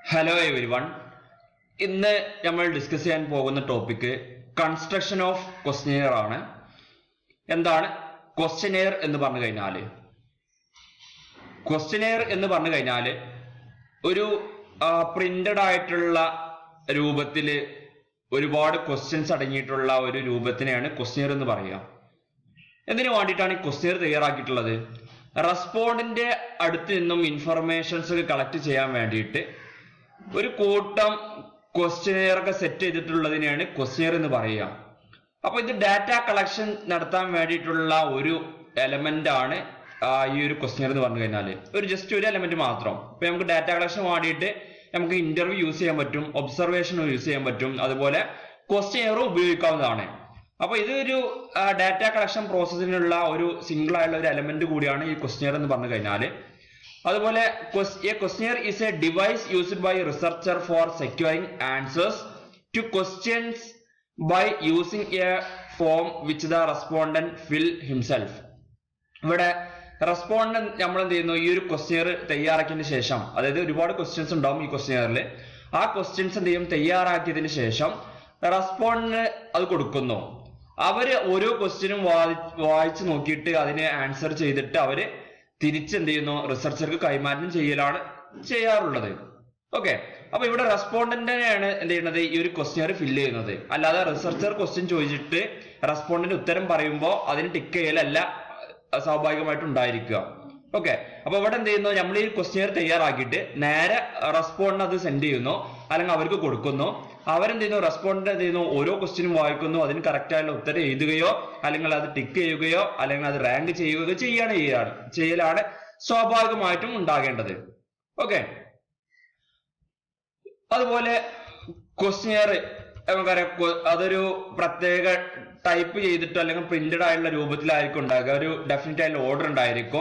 hello every one ഇന്ന് നമ്മൾ discuss ചെയ്യാൻ പോകുന്ന ടോപ്പിക്ക് കൺസ്ട്രക്ഷൻ ഓഫ് ക്വസ്റ്റ്യനെയർ ആണ് എന്താണ് ക്വസ്റ്റ്യനെയർ എന്ന് പറഞ്ഞു കഴിഞ്ഞാൽ ക്വസ്റ്റ്യനെയർ എന്ന് പറഞ്ഞു കഴിഞ്ഞാൽ ഒരു പ്രിന്റഡ് ആയിട്ടുള്ള രൂപത്തിൽ ഒരുപാട് ക്വസ്റ്റ്യൻസ് അടങ്ങിയിട്ടുള്ള ഒരു രൂപത്തിനെയാണ് ക്വസ്റ്റ്യനെയർ എന്ന് പറയുക എന്തിനു വേണ്ടിയിട്ടാണ് ഈ ക്വസ്റ്റ്യർ തയ്യാറാക്കിയിട്ടുള്ളത് റെസ്പോണ്ടിന്റെ അടുത്ത് നിന്നും ഇൻഫർമേഷൻസ് കളക്ട് ചെയ്യാൻ വേണ്ടിയിട്ട് ഒരു കൂട്ടം ക്വസ്റ്റ്യനെയർ ഒക്കെ സെറ്റ് ചെയ്തിട്ടുള്ളതിനെയാണ് ക്വസ്റ്റ്യനെയർ എന്ന് പറയുക അപ്പൊ ഇത് ഡാറ്റ കളക്ഷൻ നടത്താൻ വേണ്ടിയിട്ടുള്ള ഒരു എലമെന്റ് ആണ് ആ, ഈ ഒരു ക്വസ്റ്റ്യനെയർ എന്ന് പറഞ്ഞു കഴിഞ്ഞാൽ ഒരു ജസ്റ്റ് ഒരു എലമെന്റ് മാത്രം ഇപ്പൊ നമുക്ക് ഡാറ്റ കളക്ഷൻ വേണ്ടിയിട്ട് നമുക്ക് ഇന്റർവ്യൂ യൂസ് ചെയ്യാൻ പറ്റും ഒബ്സർവേഷൻ യൂസ് ചെയ്യാൻ പറ്റും അതുപോലെ ക്വസ്റ്റ്യനെയറും ഉപയോഗിക്കാവുന്നതാണ് അപ്പൊ ഇതൊരു ഡാറ്റ കളക്ഷൻ പ്രോസസ്സിനുള്ള ഒരു സിംഗിൾ ആയുള്ള ഒരു എലമെന്റ് കൂടിയാണ് ഈ ക്വസ്റ്റ്യനെയർ എന്ന് പറഞ്ഞു കഴിഞ്ഞാൽ അതുപോലെ a questionnaire is a device used by researcher for securing answers to questions by using a form which the respondent fill himself ഇവിടെ റെസ്പോണ്ടന്റ് നമ്മൾ എന്ത് ചെയ്യുന്നു ഈ ഒരു ക്വസ്റ്റ്യർ തയ്യാറാക്കിയതിന് ശേഷം അതായത് ഒരുപാട് ക്വസ്റ്റ്യൻസ് ഉണ്ടാവും ഈ ക്വസ്റ്റ്യറിൽ ആ ക്വസ്റ്റ്യൻസ് എന്ത് ചെയ്യും തയ്യാറാക്കിയതിന് ശേഷം റെസ്പോണ്ടിന് അത് കൊടുക്കുന്നു അവര് ഓരോ ക്വസ്റ്റ്യനും വായിച്ചു നോക്കിയിട്ട് അതിനെ ആൻസർ ചെയ്തിട്ട് അവര് തിരിച്ച് എന്ത് ചെയ്യുന്നു റിസർച്ചർക്ക് കൈമാറ്റം ചെയ്യലാണ് ചെയ്യാറുള്ളത് ഓക്കെ അപ്പൊ ഇവിടെ റെസ്പോണ്ടന്റിനെയാണ് എന്ത് ചെയ്യുന്നത് ഈ ഒരു ക്വസ്റ്റ്യർ ഫില്ല് ചെയ്യുന്നത് അല്ലാതെ റിസർച്ചർ ക്വസ്റ്റ്യൻ ചോദിച്ചിട്ട് റെസ്പോണ്ടന്റ് ഉത്തരം പറയുമ്പോൾ അതിന് ടിക്ക് ചെയ്യലല്ല അഹ് സ്വാഭാവികമായിട്ടും ഉണ്ടായിരിക്കുക ഓക്കെ അപ്പൊ ഇവിടെ എന്ത് ചെയ്യുന്നു നമ്മൾ ഈ ക്വസ്റ്റ്യർ തയ്യാറാക്കിയിട്ട് നേരെ റെസ്പോണ്ടിന് അത് സെൻഡ് ചെയ്യുന്നു അല്ലെങ്കിൽ അവർക്ക് കൊടുക്കുന്നു അവരെന്ത് ചെയ്യുന്നു റെസ്പോണ്ടന്റ് എന്ത് ചെയ്യുന്നു ഓരോ ക്വസ്റ്റ്യനും വായിക്കുന്നു അതിന് കറക്റ്റ് ആയിട്ടുള്ള ഉത്തരം എഴുതുകയോ അല്ലെങ്കിൽ അത് ടിക്ക് ചെയ്യുകയോ അല്ലെങ്കിൽ അത് റാങ്ക് ചെയ്യുകയോ ചെയ്യാണ് ചെയ്യാണ് ചെയ്യലാണ് സ്വാഭാവികമായിട്ടും ഉണ്ടാകേണ്ടത് ഓക്കെ അതുപോലെ ക്വസ്റ്റ്യർ നമുക്കറിയാം ക്വ- അതൊരു പ്രത്യേക ടൈപ്പ് ചെയ്തിട്ടോ അല്ലെങ്കിൽ പ്രിന്റഡ് ആയിട്ടുള്ള രൂപത്തിലായിരിക്കും ഉണ്ടാകുക ഒരു ഡെഫിനറ്റ് ആയിട്ടുള്ള ഓർഡർ ഉണ്ടായിരിക്കും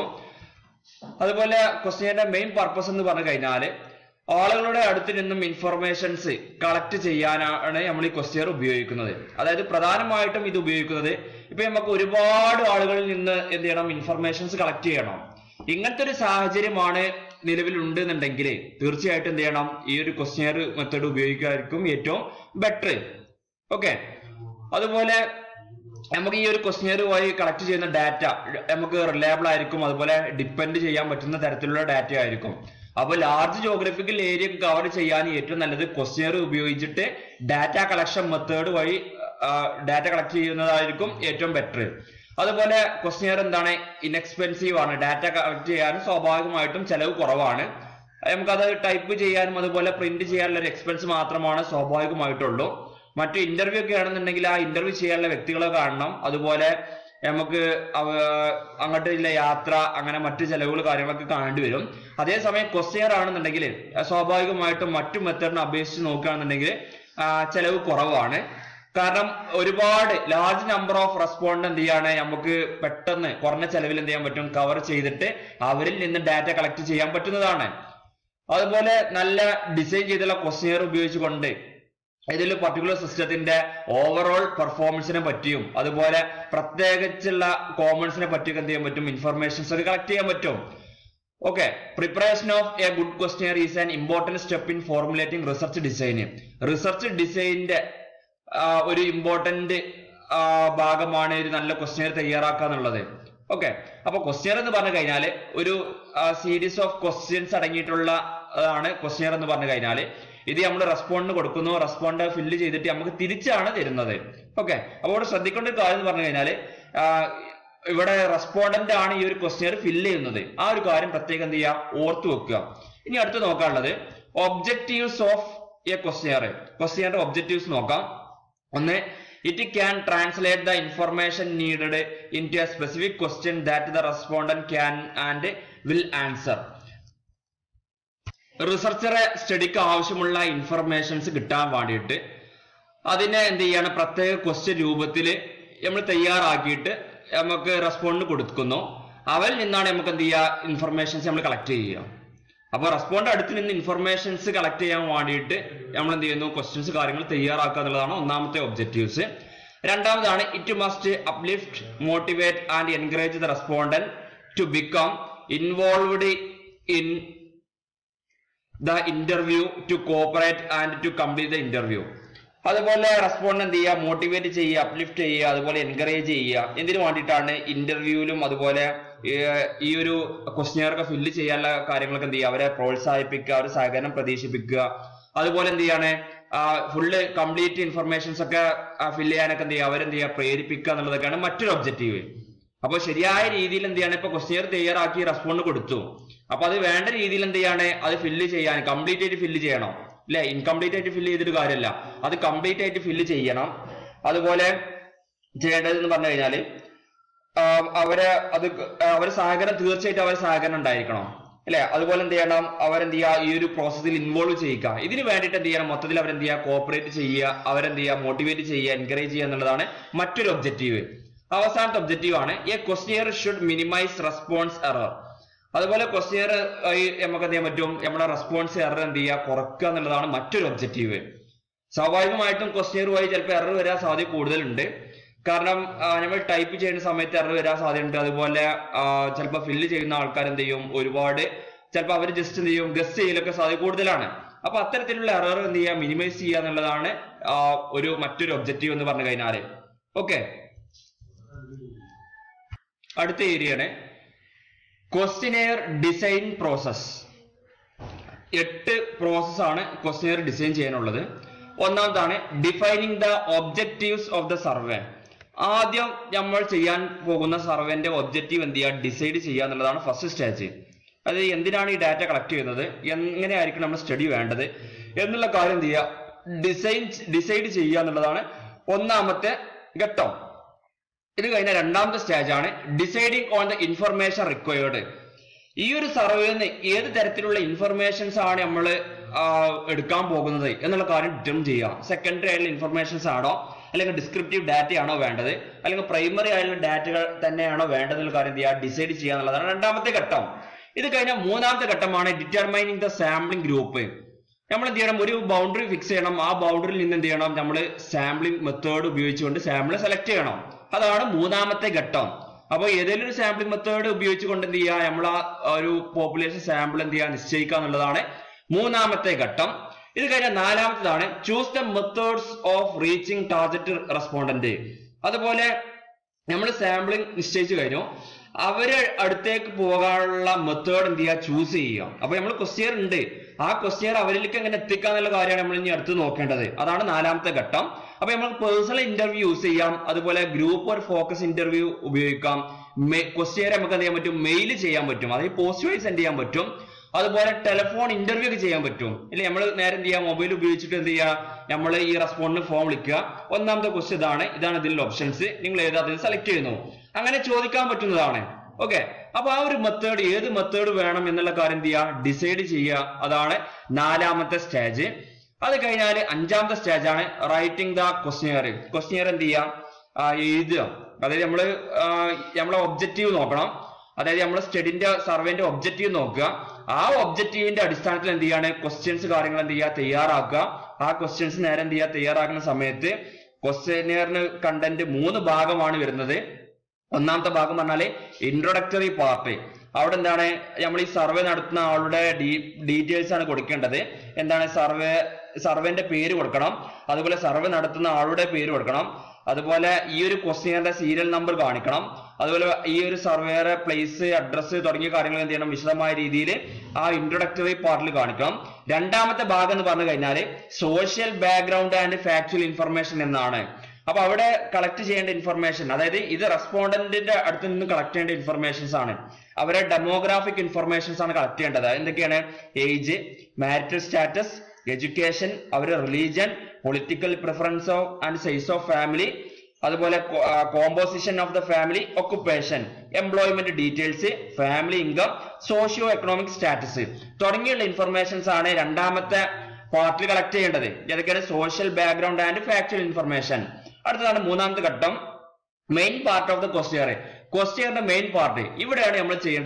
അതുപോലെ ക്വസ്റ്റ്യന്റെ മെയിൻ പർപ്പസ് എന്ന് പറഞ്ഞു കഴിഞ്ഞാല് ആളുകളുടെ അടുത്ത് നിന്നും ഇൻഫർമേഷൻസ് കളക്ട് ചെയ്യാനാണ് നമ്മൾ ഈ ക്വസ്റ്റ്യർ ഉപയോഗിക്കുന്നത് അതായത് പ്രധാനമായിട്ടും ഇത് ഉപയോഗിക്കുന്നത് ഇപ്പൊ നമുക്ക് ഒരുപാട് ആളുകളിൽ നിന്ന് എന്ത് ചെയ്യണം ഇൻഫർമേഷൻസ് കളക്ട് ചെയ്യണം ഇങ്ങനത്തെ ഒരു സാഹചര്യമാണ് നിലവിലുണ്ട് എന്നുണ്ടെങ്കിൽ തീർച്ചയായിട്ടും എന്ത് ചെയ്യണം ഈ ഒരു ക്വസ്റ്റ്യർ മെത്തേഡ് ഉപയോഗിക്കായിരിക്കും ഏറ്റവും ബെറ്റർ ഓക്കെ അതുപോലെ നമുക്ക് ഈ ഒരു ക്വസ്റ്റ്യർ വഴി കളക്ട് ചെയ്യുന്ന ഡാറ്റ നമുക്ക് റിലയബിൾ ആയിരിക്കും അതുപോലെ ഡിപ്പെൻഡ് ചെയ്യാൻ പറ്റുന്ന തരത്തിലുള്ള ഡാറ്റ ആയിരിക്കും അപ്പൊ ലാർജ് ജോഗ്രഫിക്കൽ ഏരിയ കവർ ചെയ്യാൻ ഏറ്റവും നല്ലത് ക്വസ്റ്റ്യർ ഉപയോഗിച്ചിട്ട് ഡാറ്റ കളക്ഷൻ മെത്തേഡ് വഴി ഡാറ്റ കളക്ട് ചെയ്യുന്നതായിരിക്കും ഏറ്റവും ബെറ്റർ അതുപോലെ ക്വസ്റ്റ്യർ എന്താണ് ഇൻഎക്സ്പെൻസീവ് ആണ് ഡാറ്റ കളക്ട് ചെയ്യാനും സ്വാഭാവികമായിട്ടും ചെലവ് കുറവാണ് നമുക്കത് ടൈപ്പ് ചെയ്യാനും അതുപോലെ പ്രിന്റ് ചെയ്യാനുള്ള ഒരു എക്സ്പെൻസ് മാത്രമാണ് സ്വാഭാവികമായിട്ടുള്ളൂ മറ്റു ഇന്റർവ്യൂ ഒക്കെ ആണെന്നുണ്ടെങ്കിൽ ആ ഇന്റർവ്യൂ ചെയ്യാനുള്ള വ്യക്തികളെ കാണണം അതുപോലെ നമുക്ക് അവ- അങ്ങോട്ടുള്ള യാത്ര അങ്ങനെ മറ്റു ചെലവുകൾ കാര്യങ്ങളൊക്കെ കാണേണ്ടി വരും അതേസമയം ക്വസ്റ്റ്യർ ആണെന്നുണ്ടെങ്കിൽ സ്വാഭാവികമായിട്ടും മറ്റു മെത്തേഡിനെ അപേക്ഷിച്ച് നോക്കുകയാണെന്നുണ്ടെങ്കിൽ ആ, ചെലവ് കുറവാണ് കാരണം ഒരുപാട് ലാർജ് നമ്പർ ഓഫ് റെസ്പോണ്ട് എന്ത് ചെയ്യാണ് നമുക്ക് പെട്ടെന്ന് കുറഞ്ഞ ചെലവിൽ എന്ത് ചെയ്യാൻ പറ്റും കവർ ചെയ്തിട്ട് അവരിൽ നിന്ന് ഡാറ്റ കളക്ട് ചെയ്യാൻ പറ്റുന്നതാണ് അതുപോലെ നല്ല ഡിസൈൻ ചെയ്തുള്ള ക്വസ്റ്റ്യർ ഉപയോഗിച്ചുകൊണ്ട് ഇതിൽ പർട്ടിക്കുലർ സിസ്റ്റത്തിന്റെ ഓവറോൾ പെർഫോമൻസിനെ പറ്റിയും അതുപോലെ പ്രത്യേകിച്ചുള്ള കോമൺസിനെ പറ്റിയൊക്കെ എന്ത് ചെയ്യാൻ പറ്റും ഇൻഫർമേഷൻസ് ഒക്കെ കളക്ട് ചെയ്യാൻ പറ്റും okay preparation of a good questionnaire is an important step in formulating research design research ഡിസൈനിന്റെ ഒരു ഇമ്പോർട്ടന്റ് ഭാഗമാണ് ഒരു നല്ല ക്വസ്റ്റ്യർ തയ്യാറാക്കുക എന്നുള്ളത് ഓക്കെ അപ്പൊ ക്വസ്റ്റ്യർ എന്ന് പറഞ്ഞു കഴിഞ്ഞാല് ഒരു സീരീസ് ഓഫ് ക്വസ്റ്റ്യൻസ് അടങ്ങിയിട്ടുള്ള അതാണ് ക്വസ്റ്റ്യർ എന്ന് പറഞ്ഞു കഴിഞ്ഞാല് ഇത് നമ്മൾ റെസ്പോണ്ടിന് കൊടുക്കുന്നു റെസ്പോണ്ട് ഫില്ല് ചെയ്തിട്ട് നമുക്ക് തിരിച്ചാണ് തരുന്നത് ഓക്കെ അപ്പോൾ ഇവിടെ ശ്രദ്ധിക്കേണ്ട ഒരു കാര്യം എന്ന് പറഞ്ഞു കഴിഞ്ഞാല് ആ, ഇവിടെ റെസ്പോണ്ടന്റ് ആണ് ഈ ഒരു ക്വസ്റ്റ്യർ ഫില്ല് ചെയ്യുന്നത് ആ ഒരു കാര്യം പ്രത്യേകം എന്ത് ചെയ്യുക ഓർത്തു വെക്കുക ഇനി അടുത്ത് നോക്കാനുള്ളത് ഒബ്ജക്റ്റീവ്സ് ഓഫ് എ ക്വസ്റ്റ്യർ ക്വസ്റ്റ്യറിന്റെ ഒബ്ജക്റ്റീവ്സ് നോക്കാം ഒന്ന് it can translate the information needed in to a specific question that the respondent can and will answer റിസർച്ചറെ സ്റ്റഡിക്ക് ആവശ്യമുള്ള ഇൻഫർമേഷൻസ് കിട്ടാൻ വേണ്ടിയിട്ട് അതിനെ എന്ത് ചെയ്യാണ് പ്രത്യേക ക്വസ്റ്റ്യൻ രൂപത്തിൽ നമ്മൾ തയ്യാറാക്കിയിട്ട് നമുക്ക് റെസ്പോണ്ടിന് കൊടുക്കുന്നു അവരിൽ നിന്നാണ് നമുക്ക് എന്ത് ചെയ്യുക ഇൻഫർമേഷൻസ് നമ്മൾ കളക്ട് ചെയ്യുക അപ്പോൾ റെസ്പോണ്ട് അടുത്ത് നിന്ന് ഇൻഫർമേഷൻസ് കളക്ട് ചെയ്യാൻ വേണ്ടിയിട്ട് നമ്മൾ എന്ത് ചെയ്യുന്നു ക്വസ്റ്റ്യൻസ് കാര്യങ്ങൾ തയ്യാറാക്കുക എന്നുള്ളതാണ് ഒന്നാമത്തെ ഒബ്ജക്റ്റീവ്സ് രണ്ടാമതാണ് it must uplift motivate and encourage the respondent to become involved in the interview to cooperate and to complete the interview അതുപോലെ റെസ്പോണ്ട് എന്ത് ചെയ്യുക മോട്ടിവേറ്റ് ചെയ്യുക അപ്ലിഫ്റ്റ് ചെയ്യുക അതുപോലെ എൻകറേജ് ചെയ്യുക എന്തിനു വേണ്ടിയിട്ടാണ് ഇന്റർവ്യൂവിലും അതുപോലെ ഏർ, ഈ ഒരു ക്വസ്റ്റ്യനൊക്കെ ഫില്ല് ചെയ്യാനുള്ള കാര്യങ്ങളൊക്കെ എന്ത് ചെയ്യുക അവരെ പ്രോത്സാഹിപ്പിക്കുക അവരെ സഹകരണം പ്രതീക്ഷിപ്പിക്കുക അതുപോലെ എന്ത് ചെയ്യാണ് ഫുള്ള് കംപ്ലീറ്റ് ഇൻഫർമേഷൻസ് ഒക്കെ ഫില്ല് ചെയ്യാനൊക്കെ എന്ത് ചെയ്യുക അവരെന്ത് ചെയ്യുക പ്രേരിപ്പിക്കുക എന്നുള്ളതൊക്കെയാണ് മറ്റൊരു ഒബ്ജക്റ്റീവ് അപ്പൊ ശരിയായ രീതിയിൽ എന്ത് ചെയ്യാണ് ഇപ്പൊ ക്വസ്റ്റ്യർ തയ്യാറാക്കി റെസ്പോണ്ട് കൊടുത്തു അപ്പൊ അത് വേണ്ട രീതിയിൽ എന്ത് ചെയ്യാണ് അത് ഫില്ല് ചെയ്യാൻ കംപ്ലീറ്റ് ആയിട്ട് ഫില്ല് ചെയ്യണം അല്ലെ ഇൻകംപ്ലീറ്റ് ആയിട്ട് ഫില്ല് ചെയ്തിട്ട് കാര്യമില്ല അത് കംപ്ലീറ്റ് ആയിട്ട് ഫില്ല് ചെയ്യണം അതുപോലെ ചെയ്യേണ്ടത് എന്ന് പറഞ്ഞു കഴിഞ്ഞാല് ആം, അവരെ അത് അവരെ സഹകരണം തീർച്ചയായിട്ടും അവരെ സഹകരണം ഉണ്ടായിരിക്കണം അല്ലെ അതുപോലെ എന്ത് ചെയ്യണം അവരെന്ത് ചെയ്യുക ഈ ഒരു പ്രോസസ്സിൽ ഇൻവോൾവ് ചെയ്യുക ഇതിന് വേണ്ടിയിട്ട് എന്ത് ചെയ്യണം മൊത്തത്തിൽ അവരെന്ത് ചെയ്യുക കോപ്പറേറ്റ് ചെയ്യുക അവരെന്ത് ചെയ്യുക മോട്ടിവേറ്റ് ചെയ്യുക എൻകറേജ് ചെയ്യുക എന്നുള്ളതാണ് മറ്റൊരു ഒബ്ജക്റ്റീവ് അവസാനത്തെ ഒബ്ജക്റ്റീവ് ആണ് a questionnaire should minimise response error അതുപോലെ ക്വസ്റ്റിയർ നമുക്ക് എന്ത് ചെയ്യാൻ പറ്റും നമ്മുടെ റെസ്പോൺസ് എറർ എന്ത് ചെയ്യുക കുറക്കുക എന്നുള്ളതാണ് മറ്റൊരു ഒബ്ജക്റ്റീവ് സ്വാഭാവികമായിട്ടും ക്വസ്റ്റിയറുമായി ചിലപ്പോൾ എറർ വരാൻ സാധ്യത കൂടുതലുണ്ട് കാരണം ആ, നമ്മൾ ടൈപ്പ് ചെയ്യുന്ന സമയത്ത് എറർ വരാൻ സാധ്യതയുണ്ട് അതുപോലെ ചിലപ്പോൾ ഫില്ല് ചെയ്യുന്ന ആൾക്കാർ എന്ത് ചെയ്യും ഒരുപാട് ചിലപ്പോൾ അവർ ജസ്റ്റ് എന്ത് ചെയ്യും ഗസ് ചെയ്യലൊക്കെ സാധ്യത കൂടുതലാണ് അപ്പൊ അത്തരത്തിലുള്ള എറർ എന്ത് ചെയ്യുക മിനിമൈസ് ചെയ്യുക എന്നുള്ളതാണ് ആ, ഒരു മറ്റൊരു ഒബ്ജക്റ്റീവ് എന്ന് പറഞ്ഞു കഴിഞ്ഞാല് ഓക്കെ അടുത്ത ഏരിയയാണ് ക്വസ്റ്റിനെയർ ഡിസൈൻ പ്രോസസ് എട്ട് പ്രോസസ് ആണ് ക്വസ്റ്റിനെയർ ഡിസൈൻ ചെയ്യാനുള്ളത് ഒന്നാമതാണ് defining the objectives of the survey ആദ്യം നമ്മൾ ചെയ്യാൻ പോകുന്ന സർവേന്റെ ഒബ്ജക്റ്റീവ് എന്ത് ചെയ്യുക ഡിസൈഡ് ചെയ്യുക എന്നുള്ളതാണ് ഫസ്റ്റ് സ്റ്റേജ് അത് എന്തിനാണ് ഈ ഡാറ്റ കളക്ട് ചെയ്യുന്നത് എങ്ങനെയായിരിക്കും നമ്മൾ സ്റ്റഡി വേണ്ടത് എന്നുള്ള കാര്യം എന്ത് ചെയ്യുക ഡിസൈൻ ഡിസൈഡ് ചെയ്യുക എന്നുള്ളതാണ് ഒന്നാമത്തെ ഘട്ടം ഇത് കഴിഞ്ഞ രണ്ടാമത്തെ സ്റ്റേജ് ആണ് deciding on the information required ഈ ഒരു സർവേന്ന് ഏത് തരത്തിലുള്ള ഇൻഫർമേഷൻസ് ആണ് നമ്മൾ എടുക്കാൻ പോകുന്നത് എന്നുള്ള കാര്യം ഡിറ്റർമിൻ ചെയ്യുക സെക്കൻഡറി ആയിട്ടുള്ള ഇൻഫർമേഷൻസ് ആണോ അല്ലെങ്കിൽ ഡിസ്ക്രിപ്റ്റീവ് ഡാറ്റ ആണോ വേണ്ടത് അല്ലെങ്കിൽ പ്രൈമറി ആയിട്ടുള്ള ഡാറ്റകൾ തന്നെയാണോ വേണ്ടത് എന്നുള്ള കാര്യം എന്ത് ചെയ്യുക ഡിസൈഡ് ചെയ്യുക എന്നുള്ളതാണ് രണ്ടാമത്തെ ഘട്ടം ഇത് കഴിഞ്ഞ മൂന്നാമത്തെ ഘട്ടമാണ് ഡിറ്റർമൈനിങ് ദ സാമ്പിളിംഗ് ഗ്രൂപ്പ് നമ്മൾ എന്ത് ചെയ്യണം ഒരു ബൗണ്ടറി ഫിക്സ് ചെയ്യണം ആ ബൗണ്ടറിയിൽ നിന്ന് എന്ത് ചെയ്യണം നമ്മൾ സാമ്പിളിംഗ് മെത്തേഡ് ഉപയോഗിച്ചുകൊണ്ട് സാമ്പിൾ സെലക്ട് ചെയ്യണം അതാണ് മൂന്നാമത്തെ ഘട്ടം അപ്പോൾ ഏതെങ്കിലും ഒരു സാമ്പിളിംഗ് മെത്തേഡ് ഉപയോഗിച്ചുകൊണ്ട് എന്ത് ചെയ്യുക നമ്മൾ ആ ഒരു പോപ്പുലേഷൻ സാമ്പിൾ എന്ത് ചെയ്യുക നിശ്ചയിക്കുക എന്നുള്ളതാണ് മൂന്നാമത്തെ ഘട്ടം ഇത് കഴിഞ്ഞ നാലാമത്തേതാണ് choose the methods of reaching target respondent അതുപോലെ നമ്മൾ സാമ്പിളിംഗ് നിശ്ചയിച്ചു കഴിഞ്ഞു അവര് അടുത്തേക്ക് പോകാനുള്ള മെത്തേഡ് എന്ത് ചെയ്യുക ചൂസ് ചെയ്യുക അപ്പൊ നമ്മൾ ക്വസ്റ്റ്യർ ഉണ്ട് ആ ക്വസ്റ്റ്യർ അവരിലേക്ക് എങ്ങനെ എത്തിക്കുക എന്നുള്ള കാര്യമാണ് നമ്മൾ ഇനി അടുത്ത് നോക്കേണ്ടത് അതാണ് നാലാമത്തെ ഘട്ടം അപ്പൊ നമ്മൾ പേഴ്സണൽ ഇന്റർവ്യൂ യൂസ് ചെയ്യാം അതുപോലെ ഗ്രൂപ്പ് ഒരു ഫോക്കസ് ഇന്റർവ്യൂ ഉപയോഗിക്കാം ക്വസ്റ്റ്യർ നമുക്ക് എന്ത് ചെയ്യാൻ പറ്റും മെയിൽ ചെയ്യാൻ പറ്റും അതായത് പോസ്റ്റ് വഴി സെൻഡ് ചെയ്യാൻ പറ്റും അതുപോലെ ടെലിഫോൺ ഇന്റർവ്യൂ ഒക്കെ ചെയ്യാൻ പറ്റും ഇല്ല നമ്മൾ നേരെ എന്ത് ചെയ്യുക മൊബൈൽ ഉപയോഗിച്ചിട്ട് എന്ത് ചെയ്യുക നമ്മൾ ഈ റെസ്പോണ്ടിന് ഫോം വിളിക്കുക ഒന്നാമത്തെ ക്വസ്റ്റ്യൻ ഇതാണ് ഇതാണ് ഇതിലുള്ള ഓപ്ഷൻസ് നിങ്ങൾ ഏത് അതിൽ സെലക്ട് ചെയ്യുന്നു അങ്ങനെ ചോദിക്കാൻ പറ്റുന്നതാണ് ഓക്കെ അപ്പൊ ആ ഒരു മെത്തേഡ് ഏത് മെത്തേഡ് വേണം എന്നുള്ള കാര്യം എന്ത് ചെയ്യുക ഡിസൈഡ് ചെയ്യുക അതാണ് നാലാമത്തെ സ്റ്റേജ് അത് കഴിഞ്ഞാൽ അഞ്ചാമത്തെ സ്റ്റേജ് ആണ് റൈറ്റിംഗ് ദ ക്വസ്റ്റ്യർ ക്വസ്റ്റ്യർ എന്ത് ചെയ്യുക ആ, എഴുതുക അതായത് നമ്മള് ആ, നമ്മളെ ഒബ്ജക്റ്റീവ് നോക്കണം അതായത് നമ്മൾ സ്റ്റഡിന്റെ സർവേന്റെ ഒബ്ജക്റ്റീവ് നോക്കുക ആ ഒബ്ജക്റ്റീവിന്റെ അടിസ്ഥാനത്തിൽ എന്ത് ചെയ്യാണ് ക്വസ്റ്റ്യൻസ് കാര്യങ്ങൾ എന്ത് ചെയ്യുക തയ്യാറാക്കുക ആ ക്വസ്റ്റ്യൻസ് നേരെ എന്ത് ചെയ്യുക തയ്യാറാക്കുന്ന സമയത്ത് ക്വസ്റ്റ്യനിയറിന് കണ്ടന്റ് മൂന്ന് ഭാഗമാണ് വരുന്നത് ഒന്നാമത്തെ ഭാഗം പറഞ്ഞാല് ഇൻട്രൊഡക്ടറി പാർട്ട് അവിടെ എന്താണ് നമ്മൾ ഈ സർവേ നടത്തുന്ന ആളുടെ ഡീറ്റെയിൽസ് ആണ് കൊടുക്കേണ്ടത് എന്താണ് സർവേ സർവേന്റെ പേര് കൊടുക്കണം അതുപോലെ സർവേ നടത്തുന്ന ആളുടെ പേര് കൊടുക്കണം അതുപോലെ ഈ ഒരു ക്വസ്റ്റ്യന്റെ സീരിയൽ നമ്പർ കാണിക്കണം അതുപോലെ ഈ ഒരു സർവേയുടെ പ്ലേസ് അഡ്രസ്സ് തുടങ്ങിയ കാര്യങ്ങൾ എന്ത് ചെയ്യണം വിശദമായ രീതിയിൽ ആ ഇൻട്രൊഡക്ടറി പാർട്ടിൽ കാണിക്കണം രണ്ടാമത്തെ ഭാഗം എന്ന് പറഞ്ഞു കഴിഞ്ഞാൽ social background and factual information എന്നാണ് അപ്പൊ അവിടെ കളക്ട് ചെയ്യേണ്ട ഇൻഫർമേഷൻ അതായത് ഇത് റെസ്പോണ്ടന്റിന്റെ അടുത്ത് നിന്ന് കളക്ട് ചെയ്യേണ്ട ഇൻഫർമേഷൻസ് ആണ് അവരെ ഡെമോഗ്രാഫിക് ഇൻഫർമേഷൻസ് ആണ് കളക്ട് ചെയ്യേണ്ടത് എന്തൊക്കെയാണ് ഏജ് മാരിറ്റൽ സ്റ്റാറ്റസ് എഡ്യൂക്കേഷൻ അവരുടെ religion political preference of and size of family അതുപോലെ composition of the family occupation employment details family income socio economic status തുടങ്ങിയുള്ള ഇൻഫർമേഷൻസ് ആണ് രണ്ടാമത്തെ പാർട്ടിൽ കളക്ട് ചെയ്യേണ്ടത് ഏതൊക്കെയാണ് social background and factual information അടുത്തതാണ് മൂന്നാമത്തെ ഘട്ടം main part of the questionnaire ക്വസ്റ്റ്യറിന്റെ മെയിൻ പാർട്ട് ഇവിടെയാണ് നമ്മൾ ചെയ്യേണ്ടത്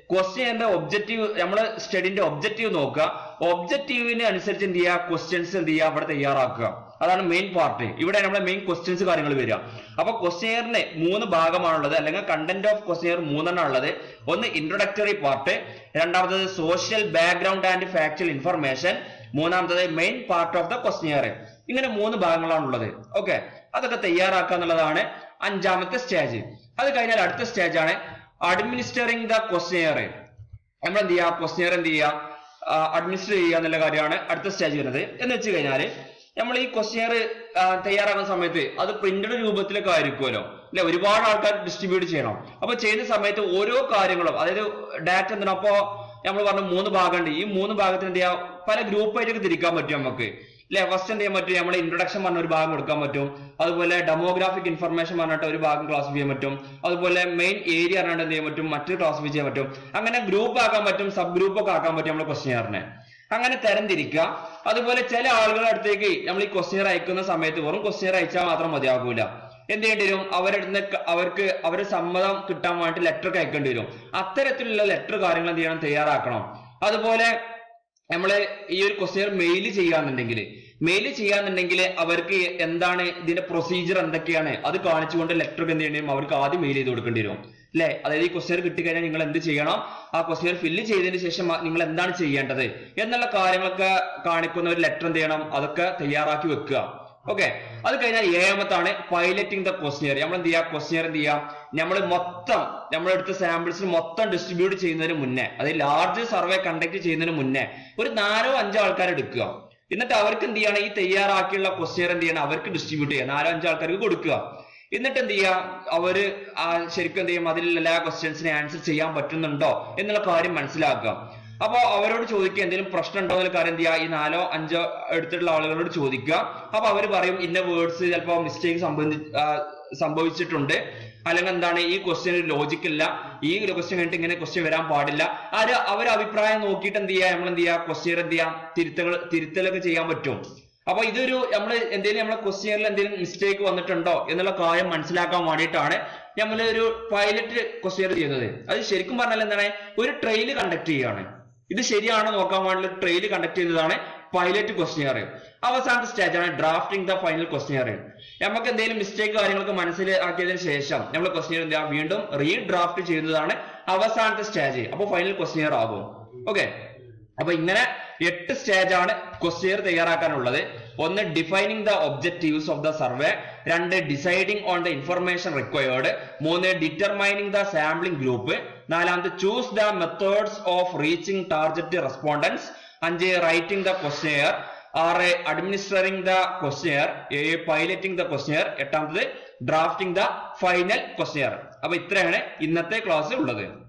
ക്വസ്റ്റ്യന്റെ ഒബ്ജക്റ്റീവ് നമ്മൾ സ്റ്റഡിന്റെ ഒബ്ജക്റ്റീവ് നോക്കുക ഒബ്ജക്റ്റീവിന് അനുസരിച്ച് എന്ത് ചെയ്യുക ക്വസ്റ്റ്യൻസ് എന്ത് ചെയ്യുക അവിടെ തയ്യാറാക്കുക അതാണ് മെയിൻ പാർട്ട് ഇവിടെ നമ്മുടെ മെയിൻ ക്വസ്റ്റ്യൻസ് കാര്യങ്ങൾ വരിക അപ്പൊ ക്വസ്റ്റ്യറിന് മൂന്ന് ഭാഗമാണുള്ളത് അല്ലെങ്കിൽ കണ്ടന്റ് ഓഫ് ക്വസ്റ്റ്യർ മൂന്നെണ്ണം ഉള്ളത് ഒന്ന് ഇൻട്രൊഡക്ടറി പാർട്ട് രണ്ടാമത്തത് social background and factual information മൂന്നാമത്തത് main part of the questionnaire ഇങ്ങനെ മൂന്ന് ഭാഗങ്ങളാണുള്ളത് ഓക്കെ അതൊക്കെ തയ്യാറാക്കുക എന്നുള്ളതാണ് അഞ്ചാമത്തെ സ്റ്റേജ് അത് കഴിഞ്ഞാൽ അടുത്ത സ്റ്റേജ് ആണ് അഡ്മിനിസ്റ്ററിങ് ദ ക്വസ്റ്റ്യർ നമ്മൾ എന്ത് ചെയ്യുക ക്വസ്റ്റ്യർ എന്ത് ചെയ്യുക അഡ്മിനിസ്റ്റർ ചെയ്യുക എന്നുള്ള കാര്യമാണ് അടുത്ത സ്റ്റേജ് വരുന്നത് എന്ന് വെച്ച് കഴിഞ്ഞാല് നമ്മൾ ഈ ക്വസ്റ്റ്യർ തയ്യാറാക്കുന്ന സമയത്ത് അത് പ്രിന്റഡ് രൂപത്തിലൊക്കെ ആയിരിക്കുമല്ലോ അല്ലെ ഒരുപാട് ആൾക്കാർ ഡിസ്ട്രിബ്യൂട്ട് ചെയ്യണം അപ്പൊ ചെയ്യുന്ന സമയത്ത് ഓരോ കാര്യങ്ങളും അതായത് ഡാറ്റ എന്താണ് അപ്പോ നമ്മൾ പറഞ്ഞ മൂന്ന് ഭാഗമുണ്ട് ഈ മൂന്ന് ഭാഗത്തിന് എന്ത് ചെയ്യാം പല ഗ്രൂപ്പായിട്ടൊക്കെ തിരിക്കാൻ പറ്റും നമുക്ക് അല്ലെ ഫസ്റ്റ് എന്ത് ചെയ്യാൻ പറ്റും നമ്മൾ ഇൻട്രൊഡക്ഷൻ പറഞ്ഞ ഒരു ഭാഗം കൊടുക്കാൻ പറ്റും അതുപോലെ ഡെമോഗ്രാഫിക് ഇൻഫർമേഷൻ പറഞ്ഞിട്ട് ഒരു ഭാഗം ക്ലാസിഫൈ ചെയ്യാൻ പറ്റും അതുപോലെ മെയിൻ ഏരിയ പറഞ്ഞിട്ട് എന്ത് ചെയ്യാൻ പറ്റും മറ്റൊരു ക്ലാസിഫൈ ചെയ്യാൻ പറ്റും അങ്ങനെ ഗ്രൂപ്പ് ആക്കാൻ പറ്റും സബ് ഗ്രൂപ്പ് ഒക്കെ ആക്കാൻ പറ്റും നമ്മൾ ക്വസ്റ്റ്യറിനെ അങ്ങനെ തരംതിരിക്കുക അതുപോലെ ചില ആളുകളുടെ അടുത്തേക്ക് നമ്മൾ ഈ ക്വസ്റ്റ്യർ അയക്കുന്ന സമയത്ത് വെറും ക്വസ്റ്റ്യർ അയച്ചാൽ മാത്രം മതിയാകൂല എന്ത് ചെയ്യേണ്ടി വരും അവരുടെ അവർക്ക് അവരുടെ സമ്മതം കിട്ടാൻ വേണ്ടി ലെറ്റർ ഒക്കെ അയക്കേണ്ടി വരും അത്തരത്തിലുള്ള ലെറ്റർ കാര്യങ്ങൾ എന്ത് ചെയ്യണം തയ്യാറാക്കണം അതുപോലെ നമ്മള് ഈ ഒരു ക്വസ്റ്റ്യൻ മെയിൽ ചെയ്യാന്നുണ്ടെങ്കിൽ മെയിൽ ചെയ്യാന്നുണ്ടെങ്കിൽ അവർക്ക് എന്താണ് ഇതിന്റെ പ്രൊസീജിയർ എന്തൊക്കെയാണ് അത് കാണിച്ചുകൊണ്ട് ലെറ്റർ എന്ത് ചെയ്യേണ്ടി വരും അവർക്ക് ആദ്യം മെയിൽ ചെയ്ത് കൊടുക്കേണ്ടി വരും അല്ലെ അതായത് ഈ ക്വസ്റ്റ്യൻ കിട്ടിക്കഴിഞ്ഞാൽ നിങ്ങൾ എന്ത് ചെയ്യണം ആ ക്വസ്റ്റ്യൻ ഫില്ല് ചെയ്തതിന് ശേഷം നിങ്ങൾ എന്താണ് ചെയ്യേണ്ടത് എന്നുള്ള കാര്യങ്ങളൊക്കെ കാണിക്കുന്ന ഒരു ലെറ്റർ എന്ത് ചെയ്യണം അതൊക്കെ തയ്യാറാക്കി വെക്കുക ഓക്കെ അത് കഴിഞ്ഞാൽ ഏഴാമത്താണ് പൈലറ്റിംഗ് ദ ക്വസ്റ്റ്യർ നമ്മൾ എന്ത് ചെയ്യുക ക്വസ്റ്റ്യർ എന്ത് ചെയ്യാം നമ്മൾ മൊത്തം നമ്മൾ എടുത്ത സാമ്പിൾസിന് മൊത്തം ഡിസ്ട്രിബ്യൂട്ട് ചെയ്യുന്നതിന് മുന്നേ അതായത് ലാർജ് സർവേ കണ്ടക്ട് ചെയ്യുന്നതിന് മുന്നേ ഒരു നാലോ അഞ്ചോ ആൾക്കാർ എടുക്കുക എന്നിട്ട് അവർക്ക് എന്ത് ചെയ്യണം ഈ തയ്യാറാക്കിയുള്ള ക്വസ്റ്റ്യർ എന്ത് ചെയ്യണം അവർക്ക് ഡിസ്ട്രിബ്യൂട്ട് ചെയ്യുക നാലോ അഞ്ചോ ആൾക്കാർക്ക് കൊടുക്കുക എന്നിട്ട് എന്ത് ചെയ്യുക അവര് ആ ശരിക്കും എന്ത് ചെയ്യും അതിൽ എല്ലാ ക്വസ്റ്റ്യൻസിനെ ആൻസർ ചെയ്യാൻ പറ്റുന്നുണ്ടോ എന്നുള്ള കാര്യം മനസ്സിലാക്കുക അപ്പൊ അവരോട് ചോദിക്കുക എന്തെങ്കിലും പ്രശ്നം ഉണ്ടോ എന്നുള്ള കാര്യം എന്ത് ചെയ്യുക ഈ നാലോ അഞ്ചോ എടുത്തിട്ടുള്ള ആളുകളോട് ചോദിക്കുക അപ്പൊ അവർ പറയും ഇന്ന വേർഡ്സ് ചിലപ്പോൾ മിസ്റ്റേക്ക് സംബന്ധി ആ, സംഭവിച്ചിട്ടുണ്ട് അല്ലെങ്കിൽ എന്താണ് ഈ ക്വസ്റ്റ്യൻ ലോജിക് ഇല്ല ഈ ക്വസ്റ്റ്യൻ കഴിഞ്ഞിട്ട് ഇങ്ങനെ ക്വസ്റ്റ്യൻ വരാൻ പാടില്ല അത് അവരെ അഭിപ്രായം നോക്കിയിട്ട് എന്ത് ചെയ്യുക നമ്മൾ എന്ത് ചെയ്യുക ക്വസ്റ്റ്യൻ എന്ത് ചെയ്യാം തിരുത്തകൾ തിരുത്തലൊക്കെ ചെയ്യാൻ പറ്റും അപ്പൊ ഇതൊരു നമ്മൾ എന്തെങ്കിലും നമ്മളെ ക്വസ്റ്റ്യനിൽ എന്തെങ്കിലും മിസ്റ്റേക്ക് വന്നിട്ടുണ്ടോ എന്നുള്ള കാര്യം മനസ്സിലാക്കാൻ വേണ്ടിയിട്ടാണ് നമ്മൾ ഒരു പൈലറ്റ് ക്വസ്റ്റ്യൻ ചെയ്യുന്നത് അത് ശരിക്കും പറഞ്ഞാൽ എന്താണ് ഒരു ട്രെയിൽ കണ്ടക്ട് ചെയ്യുകയാണ് ഇത് ശരിയാണോ നോക്കാൻ വേണ്ടി ട്രെയിൽ കണ്ടക്ട് ചെയ്യുന്നതാണ് പൈലറ്റ് ക്വസ്റ്റ്യർ അവസാനത്തെ സ്റ്റേജ് ആണ് ഡ്രാഫ്റ്റിംഗ് ദ ഫൈനൽ ക്വസ്റ്റ്യർ നമുക്ക് എന്തെങ്കിലും മിസ്റ്റേക്ക് കാര്യങ്ങളൊക്കെ മനസ്സിലാക്കിയതിനു ശേഷം നമ്മൾ ക്വസ്റ്റ്യർ എന്താ വീണ്ടും റീഡ്രാഫ്റ്റ് ചെയ്യുന്നതാണ് അവസാനത്തെ സ്റ്റേജ് അപ്പോൾ ഫൈനൽ ക്വസ്റ്റ്യർ ആകും ഓക്കെ അപ്പൊ ഇങ്ങനെ എട്ട് സ്റ്റേജ് ആണ് ക്വസ്റ്റ്യർ തയ്യാറാക്കാനുള്ളത് ഒന്ന് defining the objectives of the survey രണ്ട് deciding on the information required മൂന്ന് ഡിറ്റർമൈനിങ് ദ സാമ്പിളിംഗ് ഗ്രൂപ്പ് നാലാമത് choose the methods of reaching target respondents അഞ്ച് റൈറ്റിംഗ് ദ ക്വസ്റ്റ്യർ ആറ് അഡ്മിനിസ്ട്രറിംഗ് ദ ക്വസ്റ്റ്യർ ഏഴ് പൈലറ്റിംഗ് ദ ക്വസ്റ്റ്യർ എട്ടാമത്തത് drafting the final questionnaire അപ്പൊ ഇത്രയാണ് ഇന്നത്തെ ക്ലാസ് ഉള്ളത്